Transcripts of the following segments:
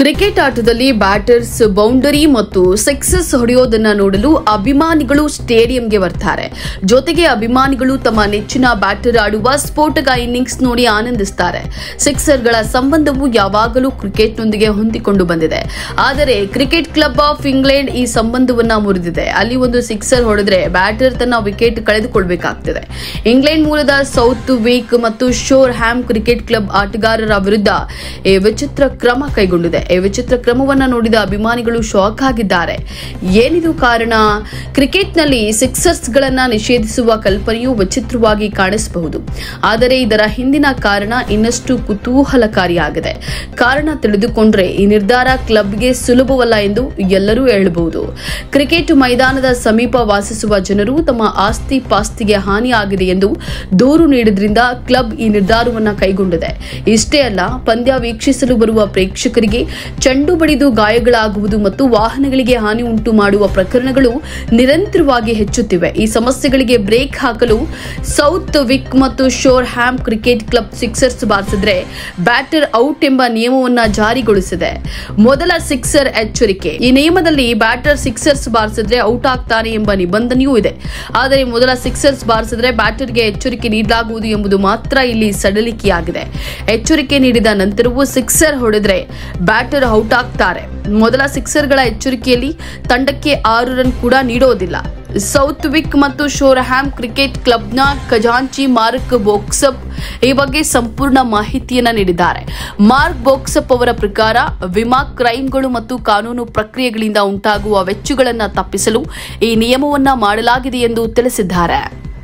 cricket ಆಟದಲ್ಲಿ batters boundary ಮತ್ತು sixes ಹೊಡೆಯೋದನ್ನ ನೋಡಲು ಅಭಿಮಾನಿಗಳು ಸ್ಟೇಡಿಯಂಗೆ ಬರ್ತಾರೆ ಜೊತೆಗೆ ಅಭಿಮಾನಿಗಳು ತಮ್ಮ ನೆಚ್ಚಿನ ಬ್ಯಾಟರ್ ಆಡುವ ಸ್ಫೋಟಕ ಇನ್ನಿಂಗ್ಸ್ ನೋಡಿ ಆನಂದಿಸ್ತಾರೆ ಸಿಕ್ಸರ್ಗಳ ಸಂಬಂಧವು ಯಾವಾಗಲೂ ಕ್ರಿಕೆಟ್ನೊಂದಿಗೆ ಹೊಂದಿಕೊಂಡು ಬಂದಿದೆ ಆದರೆ ಕ್ರಿಕೆಟ್ ಕ್ಲಬ್ ಆಫ್ ಇಂಗ್ಲೆಂಡ್ ಈ ಸಂಬಂಧವನ್ನ ಮುರಿದಿದೆ ಅಲ್ಲಿ ಒಂದು ಸಿಕ್ಸರ್ ಹೊಡೆದ್ರೆ ಬ್ಯಾಟರ್ ತನ್ನ ವಿಕೆಟ್ ಕಳೆದುಕೊಳ್ಬೇಕಾಗ್ತದೆ ಇಂಗ್ಲೆಂಡ್ ಮೂಲದ ಸೌತ್ ವೀಕ್ ಮತ್ತು ಶೋರ್ ಹ್ಯಾಮ್ ಕ್ರಿಕೆಟ್ ಕ್ಲಬ್ ಆಟಗಾರರ ವಿರುದ್ಧ ಈ ವಿಚಿತ್ರ ಕ್ರಮ ಕೈಗೊಂಡಿದೆ ಈ ವಿಚಿತ್ರ ಕ್ರಮವನ್ನ ನೋಡಿದ ಅಭಿಮಾನಿಗಳು ಶಾಕ್ ಆಗಿದ್ದಾರೆ ಏನಿದು ಕಾರಣ ಕ್ರಿಕೆಟ್ನಲ್ಲಿ ಸಿಕ್ಸರ್ಸ್ ಗಳನ್ನ ನಿಷೇಧಿಸುವ ಕಲ್ಪನೆಯು ವಿಚಿತ್ರವಾಗಿ ಕಾಣಿಸಬಹುದು ಆದರೆ ಇದರ ಹಿಂದಿನ ಕಾರಣ ಇನ್ನಷ್ಟು ಕುತೂಹಲಕಾರಿಯಾಗಿದೆ ಕಾರಣ ತಿಳಿದುಕೊಂಡ್ರೆ ಈ ನಿರ್ಧಾರ ಕ್ಲಬ್ಗೆ ಸುಲಭವಲ್ಲ ಎಂದು ಎಲ್ಲರೂ ಹೇಳಬಹುದು ಕ್ರಿಕೆಟ್ ಮೈದಾನದ ಸಮೀಪ ವಾಸಿಸುವ ಜನರು ತಮ್ಮ ಆಸ್ತಿ ಪಾಸ್ತಿಗೆ ಹಾನಿಯಾಗಿದೆ ಎಂದು ದೂರು ನೀಡಿದ್ರಿಂದ ಕ್ಲಬ್ ಈ ನಿರ್ಧಾರವನ್ನ ಕೈಗೊಂಡಿದೆ ಇಷ್ಟೇ ಅಲ್ಲ ಪಂದ್ಯ ವೀಕ್ಷಿಸಲು ಬರುವ ಪ್ರೇಕ್ಷಕರಿಗೆ ಚೆಂಡು ಬಡಿದು ಗಾಯಗಳಾಗುವುದು ಮತ್ತು ವಾಹನಗಳಿಗೆ ಹಾನಿ ಉಂಟು ಮಾಡುವ ಪ್ರಕರಣಗಳು ನಿರಂತರವಾಗಿ ಹೆಚ್ಚುತ್ತಿವೆ ಈ ಸಮಸ್ಯೆಗಳಿಗೆ ಬ್ರೇಕ್ ಹಾಕಲು ಸೌತ್ ವಿಕ್ ಮತ್ತು Shoreham cricket club sixers ಬಾರಿಸಿದ್ರೆ ಬ್ಯಾಟರ್ ಔಟ್ ಎಂಬ ನಿಯಮವನ್ನ ಜಾರಿಗೊಳಿಸಿದೆ ಮೊದಲ ಸಿಕ್ಸರ್ ಎಚ್ಚರಿಕೆ ಈ ನಿಯಮದಲ್ಲಿ ಬ್ಯಾಟರ್ ಸಿಕ್ಸರ್ಸ್ ಬಾರಿಸಿದ್ರೆ ಔಟ್ ಆಗ್ತಾನೆ ಎಂಬ ನಿಬಂಧನೆಯೂ ಇದೆ ಆದರೆ ಮೊದಲ ಸಿಕ್ಸರ್ಸ್ ಬಾರಿಸಿದ್ರೆ ಬ್ಯಾಟರ್ಗೆ ಎಚ್ಚರಿಕೆ ನೀಡಲಾಗುವುದು ಎಂಬುದು ಮಾತ್ರ ಇಲ್ಲಿ ಸಡಲಿಕೆಯಾಗಿದೆ ಎಚ್ಚರಿಕೆ ನೀಡಿದ ನಂತರವೂ ಸಿಕ್ಸರ್ ಹೊಡೆದ್ರೆ ಬ್ಯಾಟರ್ ಔಟ್ ಆಗ್ತಾರೆ ಮೊದಲ ಸಿಕ್ಸರ್ಗಳ ಎಚ್ಚರಿಕೆಯಲ್ಲಿ ತಂಡಕ್ಕೆ ಆರು ರನ್ ಕೂಡ ನೀಡೋದಿಲ್ಲ ಸೌತ್ ವಿಕ್ ಮತ್ತು ಶೋರ್ಹ್ಯಾಮ್ ಕ್ರಿಕೆಟ್ ಕ್ಲಬ್ನ ಖಜಾಂಚಿ ಮಾರ್ಕ್ ಬೋಕ್ಸಪ್ ಈ ಬಗ್ಗೆ ಸಂಪೂರ್ಣ ಮಾಹಿತಿಯನ್ನ ನೀಡಿದ್ದಾರೆ ಮಾರ್ಕ್ ಬೋಕ್ಸಪ್ ಅವರ ಪ್ರಕಾರ ವಿಮಾ ಕ್ರೈಮ್ಗಳು ಮತ್ತು ಕಾನೂನು ಪ್ರಕ್ರಿಯೆಗಳಿಂದ ಉಂಟಾಗುವ ವೆಚ್ಚಗಳನ್ನು ತಪ್ಪಿಸಲು ಈ ನಿಯಮವನ್ನ ಮಾಡಲಾಗಿದೆ ಎಂದು ತಿಳಿಸಿದ್ದಾರೆ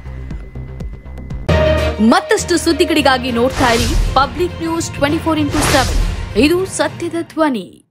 ಮತ್ತಷ್ಟು ಸುದ್ದಿಗಳಿಗಾಗಿ ನೋಡ್ತಾ ಇರಿ public news twenty four into seven ಇದು ಸತ್ಯದ ಧ್ವನಿ